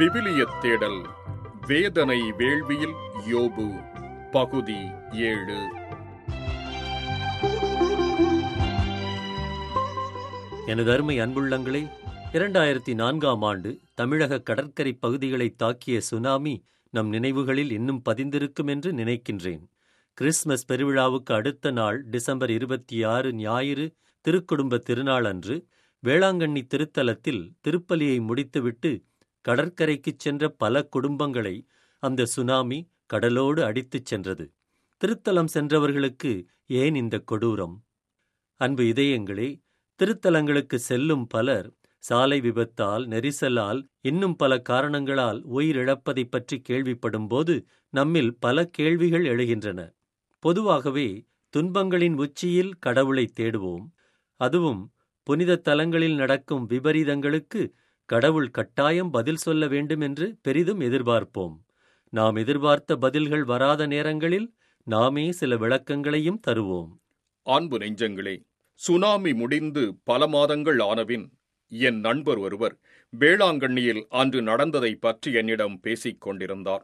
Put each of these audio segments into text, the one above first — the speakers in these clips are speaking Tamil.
விவிலியத் தேடல் வேதனை வேள்வியில் யோபு பகுதி ஏழு எனது அருமை அன்புள்ளங்களே இரண்டாயிரத்தி நான்காம் ஆண்டு தமிழக கடற்கரை பகுதிகளை தாக்கிய சுனாமி நம் நினைவுகளில் இன்னும் பதிந்திருக்கும் என்று நினைக்கின்றேன் கிறிஸ்மஸ் பெருவிழாவுக்கு அடுத்த நாள் டிசம்பர் இருபத்தி ஆறு ஞாயிறு திருக்குடும்ப திருநாள் அன்று வேளாங்கண்ணி திருத்தலத்தில் திருப்பலியை முடித்துவிட்டு கடற்கரைக்குச் சென்ற பல குடும்பங்களை அந்த சுனாமி கடலோடு அடித்துச் சென்றது திருத்தலம் சென்றவர்களுக்கு ஏன் இந்த கொடூரம் அன்பு இதயங்களே திருத்தலங்களுக்கு செல்லும் பலர் சாலை விபத்தால் நெரிசலால் இன்னும் பல காரணங்களால் உயிரிழப்பதைப் பற்றி கேள்விப்படும்போது நம்மில் பல கேள்விகள் எழுகின்றன பொதுவாகவே துன்பங்களின் உச்சியில் கடவுளை தேடுவோம் அதுவும் புனித தலங்களில் நடக்கும் விபரீதங்களுக்கு கடவுள் கட்டாயம் பதில் சொல்ல வேண்டும் என்று பெரிதும் எதிர்பார்ப்போம் நாம் எதிர்பார்த்த பதில்கள் வராத நேரங்களில் நாமே சில விளக்கங்களையும் தருவோம் அன்பு நெஞ்சங்களே சுனாமி முடிந்து பல மாதங்கள் ஆனபின் என் நண்பர் ஒருவர் வேளாங்கண்ணியில் அன்று நடந்ததை பற்றி என்னிடம் பேசிக் கொண்டிருந்தார்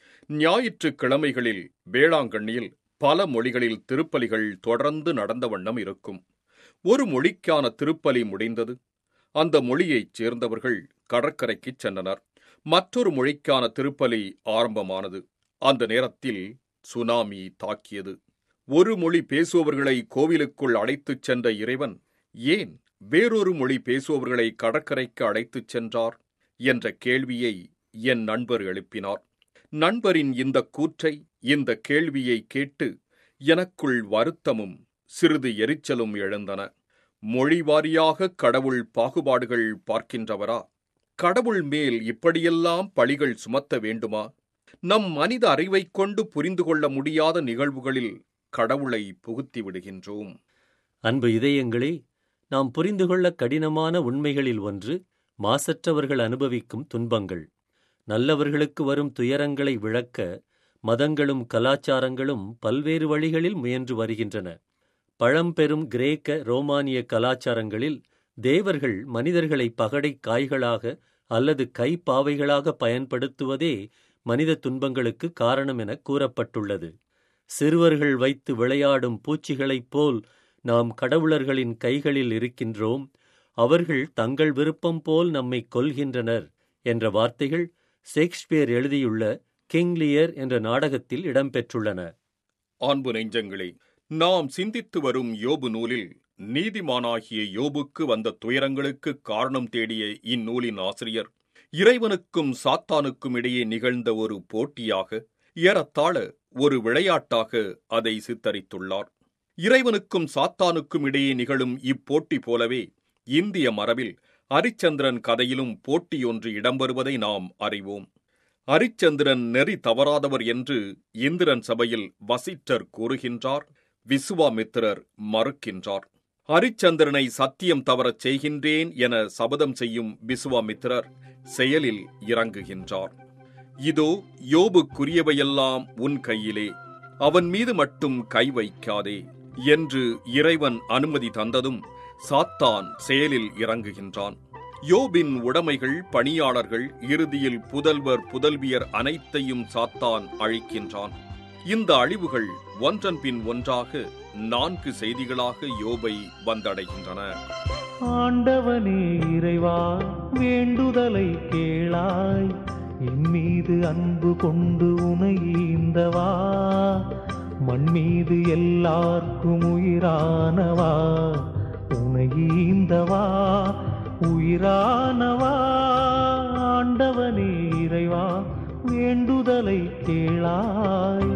ஞாயிற்றுக்கிழமைகளில் வேளாங்கண்ணியில் பல மொழிகளில் திருப்பலிகள் தொடர்ந்து நடந்த வண்ணம் இருக்கும் ஒரு மொழிக்கான திருப்பலி முடிந்தது அந்த மொழியைச் சேர்ந்தவர்கள் கடற்கரைக்குச் சென்றனர் மற்றொரு மொழிக்கான திருப்பலி ஆரம்பமானது அந்த நேரத்தில் சுனாமி தாக்கியது ஒரு மொழி பேசுபவர்களை கோவிலுக்குள் அழைத்துச் சென்ற இறைவன் ஏன் வேறொரு மொழி பேசுபவர்களை கடற்கரைக்கு அழைத்துச் சென்றார் என்ற கேள்வியை என் நண்பர் எழுப்பினார் நண்பரின் இந்த கூற்றை இந்த கேள்வியை கேட்டு எனக்குள் வருத்தமும் சிறிது எரிச்சலும் எழுந்தன மொழி வாரியாக கடவுள் பாகுபாடுகள் பார்க்கின்றவரா கடவுள் மேல் இப்படியெல்லாம் பழிகள் சுமத்த வேண்டுமா நம் மனித அறிவைக் கொண்டு புரிந்து கொள்ள முடியாத நிகழ்வுகளில் கடவுளை புகுத்தி விடுகின்றோம் அன்பு இதயங்களே நாம் புரிந்து கொள்ள கடினமான உண்மைகளில் ஒன்று மாசற்றவர்கள் அனுபவிக்கும் துன்பங்கள் நல்லவர்களுக்கு வரும் துயரங்களை விளக்க மதங்களும் கலாச்சாரங்களும் பல்வேறு வழிகளில் முயன்று வருகின்றன பழம்பெரும் கிரேக்க ரோமானிய கலாச்சாரங்களில் தேவர்கள் மனிதர்களை பகடை காய்களாக அல்லது கைப்பாவைகளாக பயன்படுத்துவதே மனித துன்பங்களுக்கு காரணம் என கூறப்பட்டுள்ளது சிறுவர்கள் வைத்து விளையாடும் பூச்சிகளைப் போல் நாம் கடவுளர்களின் கைகளில் இருக்கின்றோம் அவர்கள் தங்கள் விருப்பம் போல் நம்மை கொல்கின்றனர் என்ற வார்த்தைகள் ஷேக்ஸ்பியர் எழுதியுள்ள கிங்லியர் என்ற நாடகத்தில் இடம்பெற்றுள்ளன அன்பு நெஞ்சங்களே நாம் சிந்தித்து வரும் யோபு நூலில் நீதிமானாகிய யோபுக்கு வந்த துயரங்களுக்கு காரணம் தேடிய இந்நூலின் ஆசிரியர் இறைவனுக்கும் சாத்தானுக்கும் இடையே நிகழ்ந்த ஒரு போட்டியாக ஏறத்தாழ ஒரு விளையாட்டாக அதை சித்தரித்துள்ளார் இறைவனுக்கும் சாத்தானுக்கும் இடையே நிகழும் இப்போட்டி போலவே இந்திய மரபில் அரிச்சந்திரன் கதையிலும் போட்டியொன்று இடம்பெறுவதை நாம் அறிவோம் அரிச்சந்திரன் நெறி தவறாதவர் என்று இந்திரன் சபையில் வசிட்டர் கூறுகின்றார் விசுவாமித்திரர் மறுக்கின்றார் அரிச்சந்திரனை சத்தியம் தவறச் செய்கின்றேன் என சபதம் செய்யும் விசுவாமித்திரர் செயலில் இறங்குகின்றார் இதோ யோபுக்குரியவையெல்லாம் உன் கையிலே அவன் மீது மட்டும் கை வைக்காதே என்று இறைவன் அனுமதி தந்ததும் சாத்தான் செயலில் இறங்குகின்றான் யோபின் உடைமைகள் பணியாளர்கள் இறுதியில் புதல்வர் புதல்வியர் அனைத்தையும் சாத்தான் அழிக்கின்றான் இந்த அழிவுகள் ஒன்றன் பின் ஒன்றாக நான்கு செய்திகளாக யோபை வந்தடைகின்றன ஆண்டவனே இறைவா வேண்டுதலை கேளாய் என் மீது அன்பு கொண்டு உனை ஈந்தவா மண் மீது எல்லார்க்கும் உயிரானவா உனை ஈந்தவா உயிரானவா ஆண்டவனே இறைவா வேண்டுதலை கேளாய்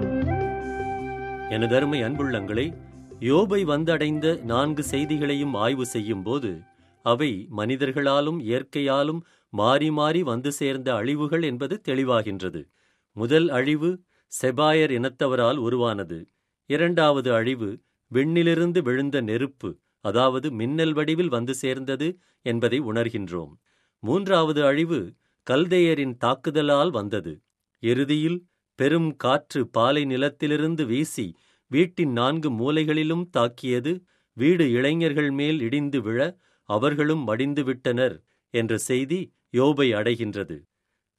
எனதருமை அன்புள்ளங்களே யோபை வந்தடைந்த நான்கு செய்திகளையும் ஆய்வு செய்யும்போது அவை மனிதர்களாலும் இயற்கையாலும் மாறி மாறி வந்து சேர்ந்த அழிவுகள் என்பது தெளிவாகின்றது முதல் அழிவு செபாயர் இனத்தவரால் உருவானது இரண்டாவது அழிவு விண்ணிலிருந்து விழுந்த நெருப்பு அதாவது மின்னல் வடிவில் வந்து சேர்ந்தது என்பதை உணர்கின்றோம் மூன்றாவது அழிவு கல்தேயரின் தாக்குதலால் வந்தது இறுதியில் பெரும் காற்று பாலை நிலத்திலிருந்து வீசி வீட்டின் நான்கு மூலைகளிலும் தாக்கியது வீடு இளைஞர்கள் மேல் இடிந்து விழ அவர்களும் மடிந்து விட்டனர் என்ற செய்தி யோபை அடைகின்றது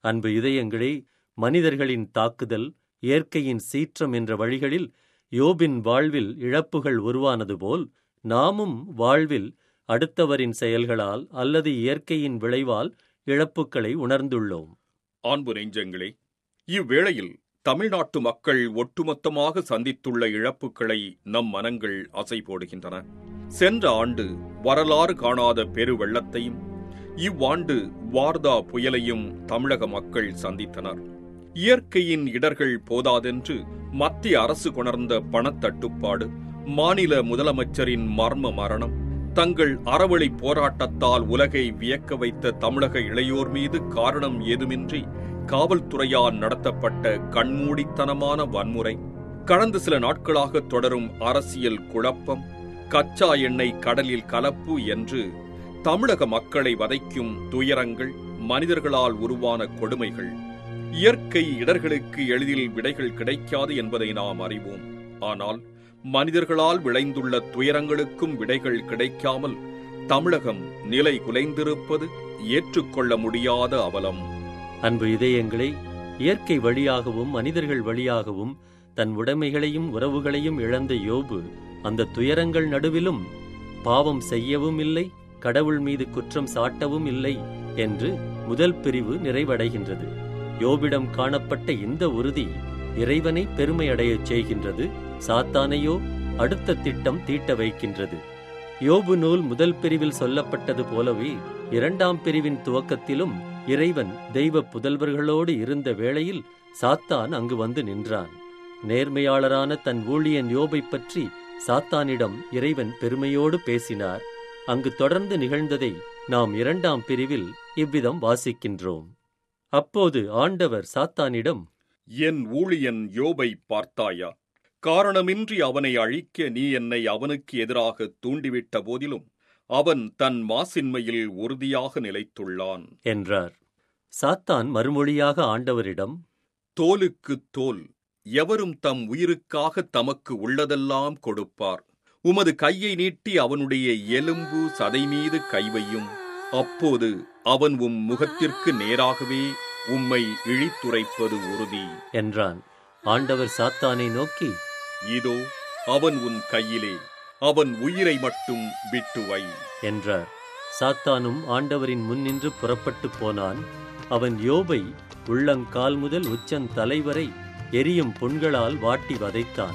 அன்பு இதயங்களே மனிதர்களின் தாக்குதல் இயற்கையின் சீற்றம் என்ற வழிகளில் யோபின் வாழ்வில் இழப்புகள் உருவானது போல் நாமும் வாழ்வில் அடுத்தவரின் செயல்களால் அல்லது இயற்கையின் விளைவால் இழப்புக்களை உணர்ந்துள்ளோம் அன்பு நெஞ்சங்களே இவ்வேளையில் தமிழ்நாட்டு மக்கள் ஒட்டுமொத்தமாக சந்தித்துள்ள இழப்புகளை நம் மனங்கள் அசை போடுகின்றன சென்ற ஆண்டு வரலாறு காணாத பெரு வெள்ளத்தையும் இவ்வாண்டு வார்தா புயலையும் தமிழக மக்கள் சந்தித்தனர் இயற்கையின் இடர்கள் போதாதென்று மத்திய அரசு கொணர்ந்த பணத்தட்டுப்பாடு மாநில முதலமைச்சரின் மர்ம மரணம் தங்கள் அறவழி போராட்டத்தால் உலகை வியக்க வைத்த தமிழக இளையோர் மீது காரணம் ஏதுமின்றி காவல்துறையால் நடத்தப்பட்ட கண்மூடித்தனமான வன்முறை கடந்த சில நாட்களாக தொடரும் அரசியல் குழப்பம் கச்சா எண்ணெய் கடலில் கலப்பு என்று தமிழக மக்களை வதைக்கும் துயரங்கள் மனிதர்களால் உருவான கொடுமைகள் இயற்கை இடர்களுக்கு எளிதில் விடைகள் கிடைக்காது என்பதை நாம் அறிவோம் ஆனால் மனிதர்களால் விளைந்துள்ள துயரங்களுக்கும் விடைகள் கிடைக்காமல் தமிழகம் நிலை குலைந்திருப்பது ஏற்றுக்கொள்ள முடியாத அவலம் அன்பு இதயங்களே இயற்கை வழியாகவும் மனிதர்கள் வழியாகவும் தன் உடைமைகளையும் உறவுகளையும் இழந்த யோபு அந்த துயரங்கள் நடுவிலும் பாவம் செய்யவும் இல்லை கடவுள் மீது குற்றம் சாட்டவும் இல்லை என்று முதல் பிரிவு நிறைவடைகின்றது யோபிடம் காணப்பட்ட இந்த உறுதி இறைவனை பெருமையடையச் செய்கின்றது சாத்தானையோ அடுத்த திட்டம் தீட்ட வைக்கின்றது யோபு நூல் முதல் பிரிவில் சொல்லப்பட்டது போலவே இரண்டாம் பிரிவின் துவக்கத்திலும் இறைவன் தெய்வ புதல்வர்களோடு இருந்த வேளையில் சாத்தான் அங்கு வந்து நின்றான் நேர்மையாளரான தன் ஊழியன் யோபைப் பற்றி சாத்தானிடம் இறைவன் பெருமையோடு பேசினார் அங்கு தொடர்ந்து நிகழ்ந்ததை நாம் இரண்டாம் பிரிவில் இவ்விதம் வாசிக்கின்றோம் அப்போது ஆண்டவர் சாத்தானிடம் என் ஊழியன் யோபை பார்த்தாயா காரணமின்றி அவனை அழிக்க நீ என்னை அவனுக்கு எதிராக தூண்டிவிட்ட போதிலும் அவன் தன் மாசின்மையில் உறுதியாக நிலைத்துள்ளான் என்றார் சாத்தான் மறுமொழியாக ஆண்டவரிடம் தோலுக்கு தோல் எவரும் தம் உயிருக்காக தமக்கு உள்ளதெல்லாம் கொடுப்பார் உமது கையை நீட்டி அவனுடைய எலும்பு சதை மீது கைவையும் அப்போது அவன் உம் முகத்திற்கு நேராகவே உம்மை இழித்துரைப்பது உறுதி என்றான் ஆண்டவர் சாத்தானை நோக்கி இதோ அவன் உன் கையிலே அவன் உயிரை மட்டும் விட்டு வை என்றார் சாத்தானும் ஆண்டவரின் முன்னின்று புறப்பட்டுப் போனான் அவன் யோபை உள்ளங்கால் முதல் உச்சன் தலைவரை எரியும் புண்களால் வாட்டி வதைத்தான்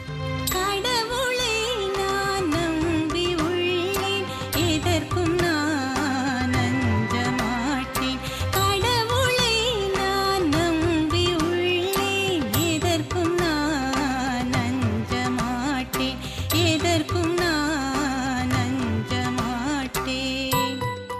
கடவுளை நான் நம்பி உள்ளேன் எதற்கும் நான் அஞ்ச மாட்டேன் கடவுளை நான் நம்பி உள்ளேன் எதற்கும் நான் அஞ்ச மாட்டேன் எதற்கும் நான் அஞ்ச மாட்டேன்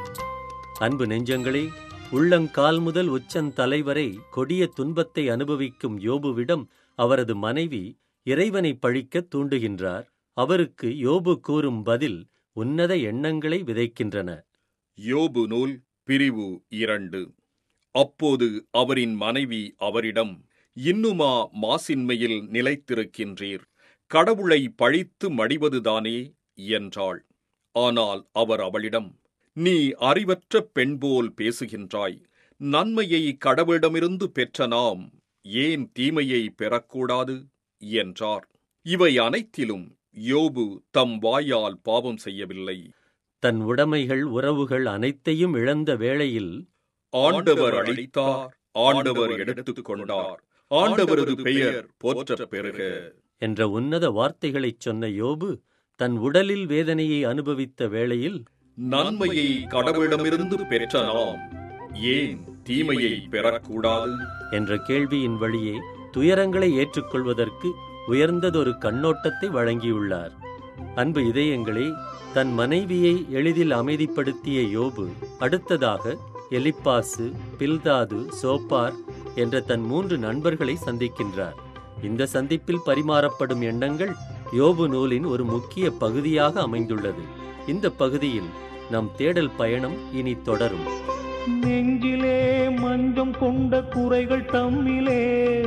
அன்பு நெஞ்சங்களே உள்ளங்கால் முதல் உச்சன் தலைவரை கொடிய துன்பத்தை அனுபவிக்கும் யோபுவிடம் அவரது மனைவி இறைவனை பழிக்கத் தூண்டுகின்றார் அவருக்கு யோபு கூறும் பதில் உன்னத எண்ணங்களை விதைக்கின்றன யோபு நூல் பிரிவு இரண்டு அப்போது அவரின் மனைவி அவரிடம் இன்னுமா மாசின்மையில் நிலைத்திருக்கின்றீர் கடவுளை பழித்து மடிவதுதானே என்றாள் ஆனால் அவர் அவளிடம் நீ அறிவற்ற பெண்போல் பேசுகின்றாய் நன்மையை கடவுளிடமிருந்து பெற்ற நாம் ஏன் தீமையை பெறக்கூடாது என்றார் இவை அனைத்திலும் யோபு தம் வாயால் பாவம் செய்யவில்லை தன் உடைமைகள் உறவுகள் அனைத்தையும் இழந்த வேளையில் ஆண்டவர் அளித்தார் ஆண்டவர் எடுத்துக் கொண்டார் ஆண்டவரது பெயர் போற்ற பெறுக என்ற உன்னத வார்த்தைகளைச் சொன்ன யோபு தன் உடலில் வேதனையை அனுபவித்த வேளையில் நன்மையை கடவுளிடமிருந்து பெற்ற நாம் ஏன் தீமையை பெறக்கூடாது என்ற கேள்வியின் வழியே துயரங்களை ஏற்றுக்கொள்வதற்கு உயர்ந்ததொரு கண்ணோட்டத்தை வழங்கியுள்ளார் அன்பு இதயங்களே தன் மனைவியை எளிதில் அமைதிப்படுத்திய யோபு அடுத்ததாக எலிப்பாசு பில்தாது சோப்பார் என்ற தன் மூன்று நண்பர்களை சந்திக்கின்றார் இந்த சந்திப்பில் பரிமாறப்படும் எண்ணங்கள் யோபு நூலின் ஒரு முக்கிய பகுதியாக அமைந்துள்ளது இந்த பகுதியில் நம் தேடல் பயணம் இனி தொடரும் நெஞ்சிலே மஞ்சம் கொண்ட குறைகள் தம்மிலே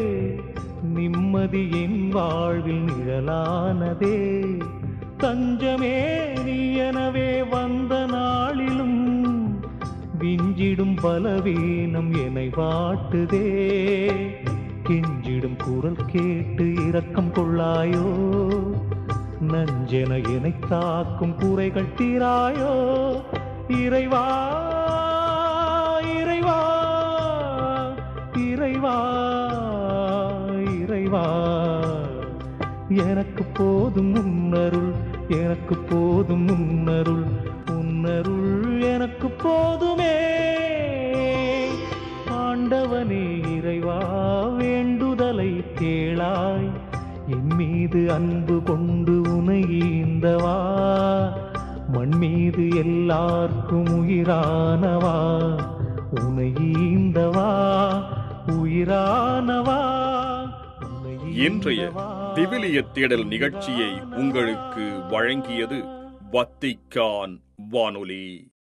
நிம்மதியின் வாழ்வில் நிழலானதே தஞ்சமே நீ எனவே வந்த நாளிலும் விஞ்சிடும் பலவீனம் என்னை வாட்டுதே கெஞ்சிடும் குரல் கேட்டு இரக்கம் கொள்ளாயோ நஞ்சென என்னை தாக்கும் குறைகள் தீராயோ இறைவா இறைவா இறைவா இறைவா எனக்கு போதும் முன்னருள் எனக்கு போதும் முன்னருள் முன்னருள் எனக்கு போதுமே ஆண்டவனே இறைவா வேண்டுதலை கேளாய் என் மீது அன்பு கொண்டு உனை ஈந்தவா மண் மீது எல்லாருக்கும் உயிரானவா உனை ஈந்தவா உயிரானவா உனை இன்றைய ஈந்தவா. விவிலிய தேடல் நிகழ்ச்சியை உங்களுக்கு வழங்கியது வத்திக்கான் வானொலி